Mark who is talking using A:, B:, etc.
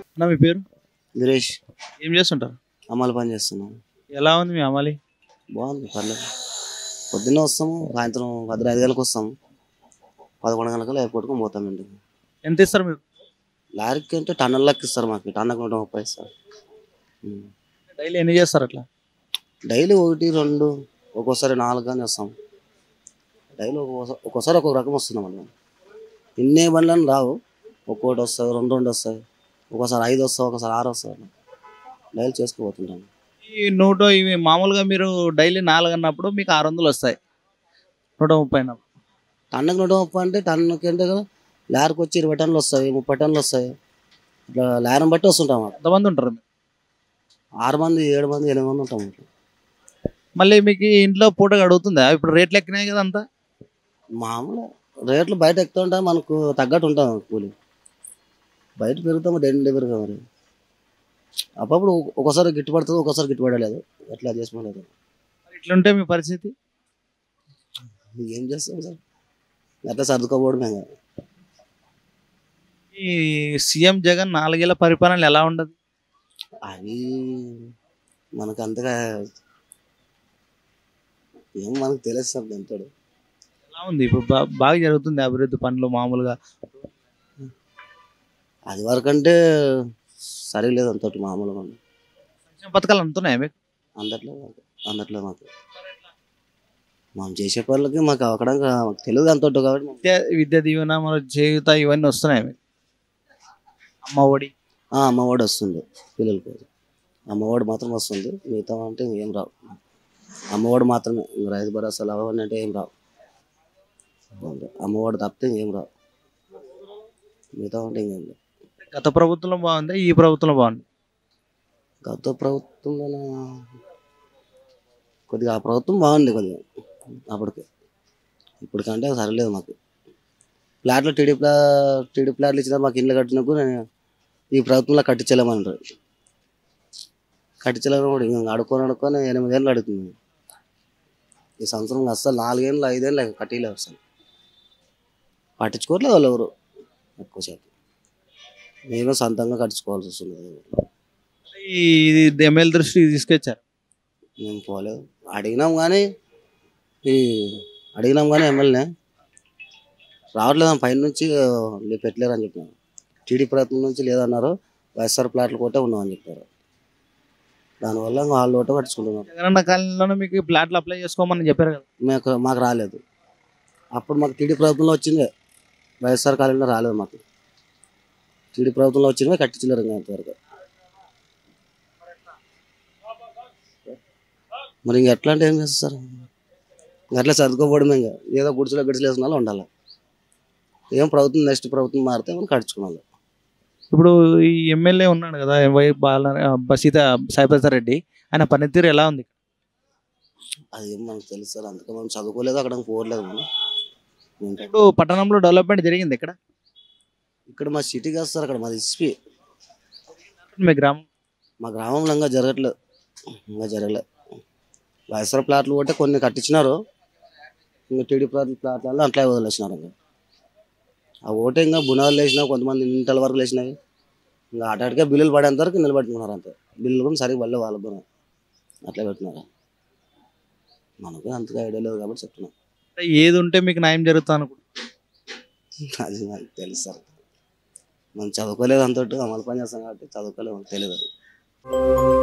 A: అన్న మీ పేరు
B: వీరేష్
A: ఏం చేస్తుంటారు
B: అమలు పని చేస్తున్నాం
A: ఎలా ఉంది మీ అమలి
B: బాగుంది పర్లేదు పొద్దున్న వస్తాము సాయంత్రం పది ఐదు గంటలకు వస్తాము పదకొండు గంటలకు ఎయిర్పోర్ట్కి పోతాం ఇంటికి
A: ఎంత ఇస్తారు మీరు
B: లారీకి అంటే టన్నులకి ఇస్తారు మాకు టన్నుకు నూట ముప్పై ఇస్తారు ఉం.
A: డైలీ ఎన్ని చేస్తారు అట్లా
B: డైలీ ఒకటి రెండు ఒక్కోసారి నాలుగు కానీ వస్తాం డైలీ ఒక్కోసారి ఒక్కోసారి ఒక్కొక్క రకం వస్తున్నాం మనం ఇన్నే బండ్లను రావు ఒక్కోటి వస్తాయి రెండు రెండు వస్తాయి ఒక్కోసారి ఐదు వస్తాయి ఒకసారి ఆరు వస్తాయి డైలీ చేసుకుపోతుంటాం
A: ఈ నూట ఇవి మామూలుగా మీరు డైలీ నాలుగు అన్నప్పుడు మీకు ఆరు వందలు వస్తాయి నూట ముప్పై అన్నప్పుడు
B: టన్నుకు నూట ముప్పై అంటే టన్నుకి అంటే కదా లారీకి వచ్చి ఇరవై టన్నులు వస్తాయి ముప్పై టన్నులు వస్తాయి ఇట్లా లారీని బట్టి వస్తుంటాం అన్నమాట.
A: ఎంతమంది ఉంటారు మీరు
B: ఆరు మంది ఏడు మంది ఎనిమిది మంది ఉంటాం ఇట్లా.
A: మళ్ళీ మీకు ఈ ఇంట్లో పూట గడుగుతుందా ఇప్పుడు రేట్లు ఎక్కినాయి కదా అంతా
B: మామూలు రేట్లు బయట ఎక్కువ ఉంటాయి మనకు తగ్గట్టు ఉంటాం కూలి బయట పెరుగుతాము దండి పెరుగు మరి అప్పుడప్పుడు ఒ- ఒక్కోసారి గిట్టుబడుతుంది ఒక్కోసారి గిట్టుబడలేదు ఎట్లా చేసుకోలేదు
A: మరి ఇట్లుంటే మీ పరిస్థితి
B: ఏం చేస్తాం సార్ ఎట్లా సర్దుకోపోవడమే ఇంకా.
A: ఈ సీఎం జగన్ నాలుగేళ్ల పరిపాలన ఎలా ఉండదు
B: అవి మనకు అంతగా ఏం మనకు తెలుసు సార్ దాంతో
A: ఎలా ఉంది ఇప్పుడు బా- బాగా జరుగుతుంది అభివృద్ధి పనులు మామూలుగా
B: అది వరకంటే సరిలేదు అంతటి మామూలుగా ఉంది
A: సంక్షేమ పథకాలు అందుతున్నాయా మీకు
B: అందట్లో మాకు అందట్లో మాకు మనం చేసే పనులకి మాకు అక్కడ మాకు తెలియదు అంత కాబట్టి మాకు-
A: విద్య విద్య దీవెన మన చేయుత ఇవన్నీ వస్తున్నాయి మీకు అమ్మ ఒడి
B: ఆ, అమ్మఒడి వస్తుంది పిల్లలకి అమ్మఒడి మాత్రం వస్తుంది మిగతా అంటే ఏం రావు అమ్మఒడి మాత్రమే ఇంక రైతు భరోసాలు అవన్నీ అంటే ఏం రావు అమ్మఒడి తప్పితే ఏం రావు మిగతా అంటే ఇంకేం రావు
A: గత ప్రభుత్వంలో బాగుంది ఈ ప్రభుత్వంలో బాగుంది
B: గత ప్రభుత్వంలో కొద్దిగా ఆ ప్రభుత్వం బాగుంది కొద్దిగా అప్పటికి ఇప్పటికంటే సరలేదు మాకు ఫ్లాట్లు టీడీ ప్లా టీడీ ఫ్లాట్లు ఇచ్చిన మాకు ఇల్లు కట్టినప్పుడు నేను ఈ ప్రభుత్వంలో కట్టించలేమంటారు కట్టించలేము కూడా ఇంకా అడుక్కొని అడుక్కొని ఎనిమిది ఏళ్ళు అడుగుతుంది ఈ సంవత్సరం అస్సలు నాలుగేళ్ళు ఐదేళ్ళు కట్టిలేవు అసలు పట్టించుకోవట్లేదు వాళ్ళు ఎవరు ఎక్కువ శాతం మేమే సొంతంగా కట్టించుకోవాల్సి వస్తుంది
A: ఈ ఇది ఎమ్మెల్యే దృష్టికి తీసుకొచ్చారు
B: మేము పోలేదు అడిగినాం కానీ ఈ అడిగినాం కానీ ఎమ్మెల్యే రావట్లేదు పైన నుంచి లే- పెట్టలేరు అని చెప్పినారు టీడీ ప్రయత్నం నుంచి లేదన్నారు వైఎస్ఆర్ ప్లాట్లు కొట్టే ఉన్నామని చెప్పారు దానివల్ల ఇంకా వాళ్ళు ఒకటే పట్టించుకుంటున్నారు
A: జగనన్న కాలంలోనే మీకు ఈ ప్లాట్లు అప్లై చేసుకోమని చెప్పారు కదా
B: మాకు మాకు రాలేదు అప్పుడు మాకు టీడీ ప్రభుత్వంలో వచ్చిందే వైఎస్ఆర్ కాలంలో రాలేదు మాకు టీడీ ప్రభుత్వంలో వచ్చినవే కట్టించలేరు ఇంకా అంతవరకు మరి ఇంక ఎట్లా అంటే ఏం చేస్తారు ఇంక అట్లా సర్దుకోపోవడమే ఇంకా ఏదో గుడిసెలో గుడిసెలు వేసిన వాళ్ళు ఉండాలి ఏం ప్రభుత్వం నెక్స్ట్ ప్రభుత్వం మారితే మనం కట్టించుకోవాలి
A: ఇప్పుడు ఈ ఎమ్మెల్యే ఉన్నాడు కదా వై బాల సీత సాయిప్రసాద్ రెడ్డి ఆయన పనితీరు ఎలా ఉంది
B: అది ఏం మనకు తెలుసు సార్ అందుకే మనం చదువుకోలేదు అక్కడ పోలేదు మనం ఇంకా
A: ఇప్పుడు పట్టణంలో డెవలప్మెంట్ జరిగింది ఇక్కడ
B: ఇక్కడ మా సిటీ కాదు సార్ అక్కడ మాది ఎస్పీ
A: మీ గ్రామం
B: మా గ్రామంలో ఇంకా జరగట్లేదు ఇంకా జరగలేదు వైఎస్ఆర్ ప్లాట్లు కూడా కొన్ని కట్టించినారు ఇంకా టీడీ ప్లాట్ ప్లాట్లలో అట్లా వదిలేసినారు ఇంకా ఆ ఓటే ఇంకా బునాలు వేసినా కొంతమంది ఇంటల వరకు వేసినాయి ఇంకా అటాటికే బిల్లులు పడేంత వరకు నిలబెట్టుకున్నారు అంతే బిల్లులు కూడా సరిగ్గా పడలే వాళ్ళకు కూడా అట్లా పెట్టినారు మనకు అంతగా ఐడియా లేదు కాబట్టి చెప్తున్నాం
A: అంటే ఏది ఉంటే మీకు న్యాయం జరుగుతుంది అనుకుంటున్నాను
B: అది నాకు తెలుసు సార్ మనం చదువుకోలేదు అంతటి అమలు పని చేస్తాం కాబట్టి చదువుకోలేదు మనకు తెలియదు అది